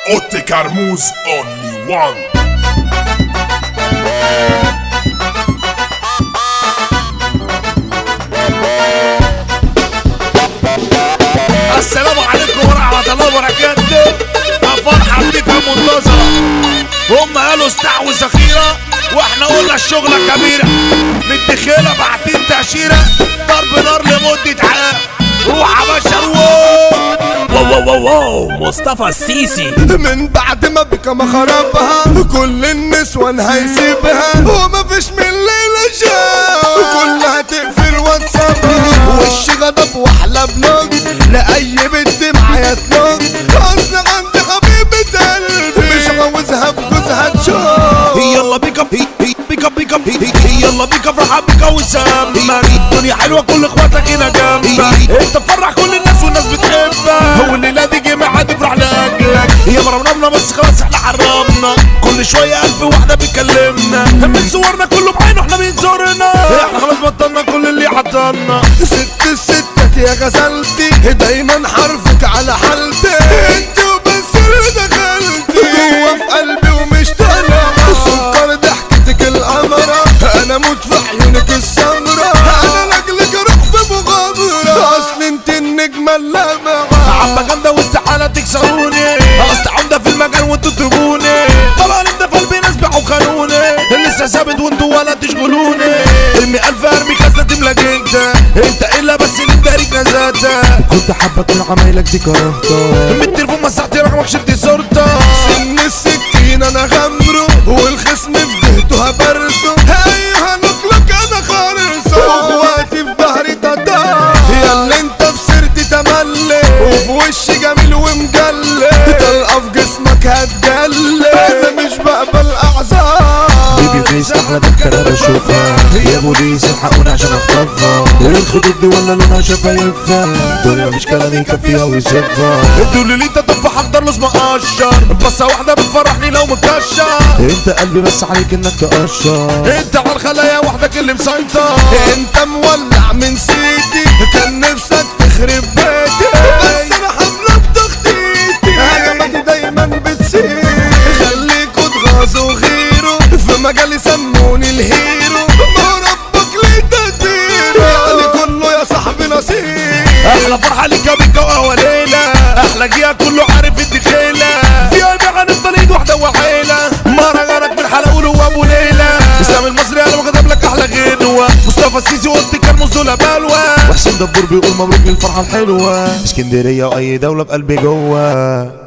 اوتي كرموز اونلي وان السلام عليكم ورحمة الله وبركاته فرحة بيكم منتظرة هم قالوا استحوذ أخيرة واحنا قلنا الشغلة كبيرة متدخلة بعتين تأشيرة ضرب نار لمدة عام روح يا باشا روح واو واو واو واو مصطفى السيسي من بعد ما بكى ما خربها كل النسوان هيسيبها وما فيش من الليلة جاء كلها تقفل واتسابها وش غضب واحلى بلوج لأي بنت معايا تلوج اصل عندي حبيبة قلبي مش عاوزها بجوزها تشوف يلا بيك اب هي هي بيك اب بيك اب هي هي يلا بيك افرح بيك وسامك الدنيا حلوه كل اخواتك هنا جنبك انت فرح كل الناس والناس بتحبك هو الليله دي جه حد يفرح لاجلك يا مرمرمنا بس خلاص احنا حرمنا كل شويه الف واحده بتكلمنا من صورنا كله بعينه احنا بينظرنا احنا خلاص بطلنا كل اللي حطلنا ست الستات يا غزلتي دايما حرفك على حالتي انت وبس اللي دخلتي جوا في قلبي ومش طالع سكر ضحكتك القمرة انا موت في عيونك السمرة انا لاجلك اروح في مغامرة اصل انت النجمة اللامعة عبا جامده واستحاله تكسروني اصل عمده في المجال وانتوا تجيبوني طبعا انت في قلبي ناس باعوا خانوني لسه ثابت وانتوا ولا تشغلوني ارمي الف ارمي كاسه تملى جنتا انت الا بس اللي مدارك نزاتا كنت حابه كل عمايلك دي كرهتها من التليفون مسحت رقمك شلت صورتك سن السكين انا غمره والخصم في جهته هبرسه ايوه هنطلق انا خالصه واخواتي في ظهري تتار يا اللي انت في سيرتي تملي وفي وشي جميل ومجلي طلقه في جسمك هتجلي انا مش بقبل اعذار بيبي فيس احلى بنت انا بشوفها يا بوليس الحقوني عشان اخطفها الخدود دي ولا لونها شفايفها الدنيا مش كلام يكفيها ويصفها ادوا لي انت تفاح اخضر لازم اقشر بصه واحده بتفرحني لو مكشر انت قلبي بس عليك انك تقشر انت على الخلايا وحدك اللي مسيطر انت مولع من سيدي كان نفسك تخرب بيتي بس انا حمله بتخطيتي هجماتي دايما بتسير خليكوا تغازوا غيره في مجالي سموني الهيرو ما هو ربك ليه تدبيره يعني كله يا صاحبي نصيب احلى فرحه ليك يا بيك ووليله احلى جيها كله عارف الدخيله فيها بيع هنفضل ايد واحده وعيله مهرجانك من حلقول وابو ليله اسلام المصري انا وكتب لك احلى غنوه مصطفى السيسي قلت كان مصدوله بلوه وحسين دبور بيقول مبروك للفرحه الحلوه اسكندريه واي دوله بقلبي جوه